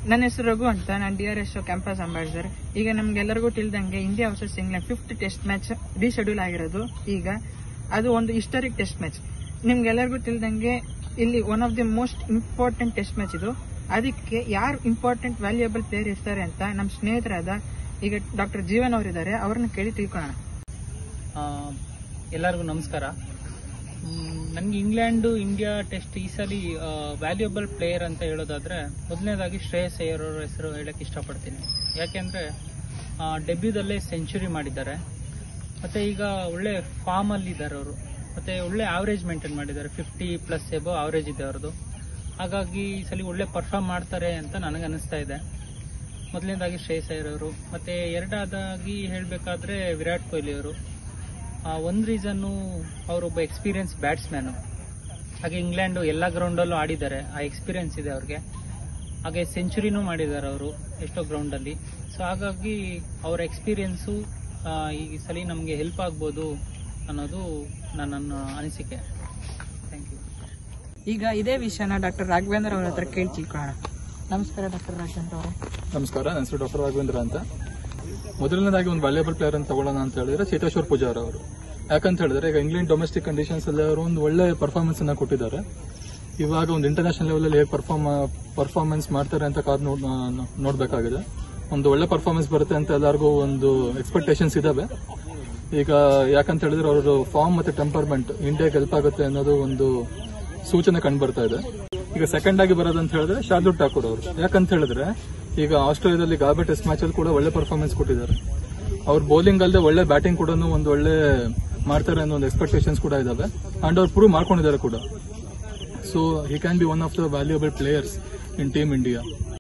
ನನ್ನ ಹೆಸರು ರಘು ಅಂತ ನಾನು D R S campus ambassador ಈಗ ನಮ್ಗೆಲ್ಲರಿಗೂ ತಿಳಿದಂಗೆ India versus England fifth test match reschedule ಆಗಿರೋದು ಈಗ ಅದು ಒಂದು ಹಿಸ್ಟಾರಿಕ್ ಟೆಸ್ಟ್ ಮ್ಯಾಚ್ ನಿಮ್ಗೆಲ್ಲರಿಗೂ ತಿಳಿದಂಗೆ ಇಲ್ಲಿ one of the most important test match ಇದು ಅದಕ್ಕೆ ಯಾರು ಇಂಪಾರ್ಟೆಂಟ್ ವ್ಯಾಲ್ಯೂಯಬಲ್ ಪ್ಲೇಯರ್ ಇರ್ತಾರೆ ಅಂತ ನಮ್ಮ ಸ್ನೇಹಿತರಾದ ಈಗ ಡಾಕ್ಟರ್ ಜೀವನ್ ಅವರಿದ್ದಾರೆ ಅವ್ರನ್ನ ಕೇಳಿ ತಿಳ್ಕೊಳ್ಳೋಣ ಆ, ಎಲ್ಲರಿಗೂ ನಮಸ್ಕಾರ ನನಗೆ ಇಂಗ್ಲೆಂಡು ಇಂಡಿಯಾ ಟೆಸ್ಟ್ ಈ ಸಲ ವ್ಯಾಲ್ಯೂಯಬಲ್ ಪ್ಲೇಯರ್ ಅಂತ ಹೇಳೋದಾದ್ರೆ ಮೊದಲನೇದಾಗಿ ಶ್ರೇಯಸ್ ಅಯ್ಯರ್ ಅವ್ರ ಹೆಸರು ಹೇಳಕ್ಕೆ ಇಷ್ಟಪಡ್ತೀನಿ ಯಾಕೆಂದರೆ ಡೆಬ್ಯೂದಲ್ಲೇ ಸೆಂಚುರಿ ಮಾಡಿದ್ದಾರೆ ಮತ್ತು ಈಗ ಒಳ್ಳೆ ಫಾರ್ಮಲ್ಲಿ ಇದ್ದಾರೆ ಅವರು ಮತ್ತು ಒಳ್ಳೆ ಆವ್ರೇಜ್ ಮೇಂಟೈನ್ ಮಾಡಿದ್ದಾರೆ ಫಿಫ್ಟಿ ಪ್ಲಸ್ ಎಬೋ ಆವ್ರೇಜ್ ಇದೆ ಅವ್ರದ್ದು ಹಾಗಾಗಿ ಈ ಸಲ ಒಳ್ಳೆ ಪರ್ಫಾರ್ಮ್ ಮಾಡ್ತಾರೆ ಅಂತ ನನಗೆ ಅನಿಸ್ತಾ ಇದೆ ಮೊದಲನೇದಾಗಿ ಶ್ರೇಯಸ್ ಅಯ್ಯರ್ ಅವರು ಮತ್ತು ಎರಡಾದಾಗಿ ಹೇಳಬೇಕಾದ್ರೆ ವಿರಾಟ್ ಕೊಹ್ಲಿ ಅವರು ಒಂದು ರೀಸನ್ನು ಅವರೊಬ್ಬ ಎಕ್ಸ್ಪೀರಿಯನ್ಸ್ ಬ್ಯಾಟ್ಸ್ಮ್ಯಾನು ಹಾಗೆ ಇಂಗ್ಲೆಂಡು ಎಲ್ಲ ಗ್ರೌಂಡಲ್ಲೂ ಆಡಿದ್ದಾರೆ ಆ ಎಕ್ಸ್ಪೀರಿಯನ್ಸ್ ಇದೆ ಅವ್ರಿಗೆ ಹಾಗೆ ಸೆಂಚುರಿನೂ ಮಾಡಿದ್ದಾರೆ ಅವರು ಎಷ್ಟೋ ಗ್ರೌಂಡಲ್ಲಿ ಸೊ ಹಾಗಾಗಿ ಅವರ ಎಕ್ಸ್ಪೀರಿಯನ್ಸು ಈ ಸಲ ನಮಗೆ ಹೆಲ್ಪ್ ಆಗ್ಬೋದು ಅನ್ನೋದು ನನ್ನ ಅನಿಸಿಕೆ ಥ್ಯಾಂಕ್ ಯು ಈಗ ಇದೇ ವಿಷಯನ ಡಾಕ್ಟರ್ ರಾಘವೇಂದ್ರ ಅವ್ರ ಹತ್ರ ಕೇಳಿ ತಿಳ್ಕೊಳ್ಳೋಣ ನಮಸ್ಕಾರ ಡಾಕ್ಟರ್ ರಾಘವೇಂದ್ರ ಅವರೇ ನಮಸ್ಕಾರ ನನ್ನ ಹೆಸರು ಡಾಕ್ಟರ್ ರಾಘವೇಂದ್ರ ಅಂತ ಮೊದಲನೇದಾಗಿ ಒಂದು ವ್ಯಾಲ್ಯೂಬಲ್ ಪ್ಲೇಯರ್ ಅಂತ ತಗೊಳ್ಳೋಣ ಅಂತ ಹೇಳಿದ್ರೆ ಚೇತೇಶ್ವರ್ ಪೂಜಾರ್ ಅವರು ಯಾಕಂತ ಹೇಳಿದ್ರೆ ಈಗ ಇಂಗ್ಲೆಂಡ್ ಡೊಮೆಸ್ಟಿಕ್ ಕಂಡೀಷನ್ಸ್ ಅಲ್ಲಿ ಅವರು ಒಂದು ಒಳ್ಳೆ ಪರ್ಫಾರ್ಮೆನ್ಸ್ ಅನ್ನ ಕೊಟ್ಟಿದ್ದಾರೆ ಇವಾಗ ಒಂದು ಇಂಟರ್ನ್ಯಾಷನಲ್ ಲೆವೆಲ್ ಅಲ್ಲಿ ಹೇಗೆ ಪರ್ಫಾರ್ಮ್ ಪರ್ಫಾರ್ಮೆನ್ಸ್ ಮಾಡ್ತಾರೆ ಅಂತ ಕಾದ್ ನೋಡ್- ನೋ- ನೋಡ್ಬೇಕಾಗಿದೆ ಒಂದು ಒಳ್ಳೆ ಪರ್ಫಾರ್ಮೆನ್ಸ್ ಬರುತ್ತೆ ಅಂತ ಎಲ್ಲರಿಗೂ ಒಂದು ಎಕ್ಸ್ಪೆಕ್ಟೇಷನ್ಸ್ ಇದಾವೆ ಈಗ ಯಾಕಂತ ಹೇಳಿದ್ರೆ ಅವರು ಫಾರ್ಮ್ ಮತ್ತೆ ಟೆಂಪರ್ಮೆಂಟ್ ಇಂಡಿಯಾಗೆ ಹೆಲ್ಪ್ ಆಗುತ್ತೆ ಅನ್ನೋದು ಒಂದು ಸೂಚನೆ ಕಂಡು ಬರ್ತಾ ಇದೆ ಈಗ ಸೆಕೆಂಡ್ ಆಗಿ ಬರೋದಂತ ಹೇಳಿದ್ರೆ ಶಾರ್ದುಲ್ ಠಾಕೂರ್ ಅವರು ಯಾಕಂತ ಹೇಳಿದ್ರೆ ಈಗ ಆಸ್ಟ್ರೇಲಿಯಾದಲ್ಲಿ ಗಾಬೆ ಟೆಸ್ಟ್ ಮ್ಯಾಚ್ ಅಲ್ಲಿ ಕೂಡ ಒಳ್ಳೆ ಪರ್ಫಾರ್ಮೆನ್ಸ್ ಕೊಟ್ಟಿದ್ದಾರೆ ಅವ್ರ ಬೌಲಿಂಗ್ ಅಲ್ಲದೆ ಒಳ್ಳೆ ಬ್ಯಾಟಿಂಗ್ ಕೂಡ ಒಂದು ಒಳ್ಳೆ ಮಾಡ್ತಾರೆ ಅನ್ನೋ ಒಂದು ಎಕ್ಸ್ಪೆಕ್ಟೇಷನ್ಸ್ ಕೂಡ ಇದಾವೆ ಅಂಡ್ ಅವ್ರು ಪ್ರೂವ್ ಮಾಡ್ಕೊಂಡಿದ್ದಾರೆ ಕೂಡ so he can be one of the valuable players in team India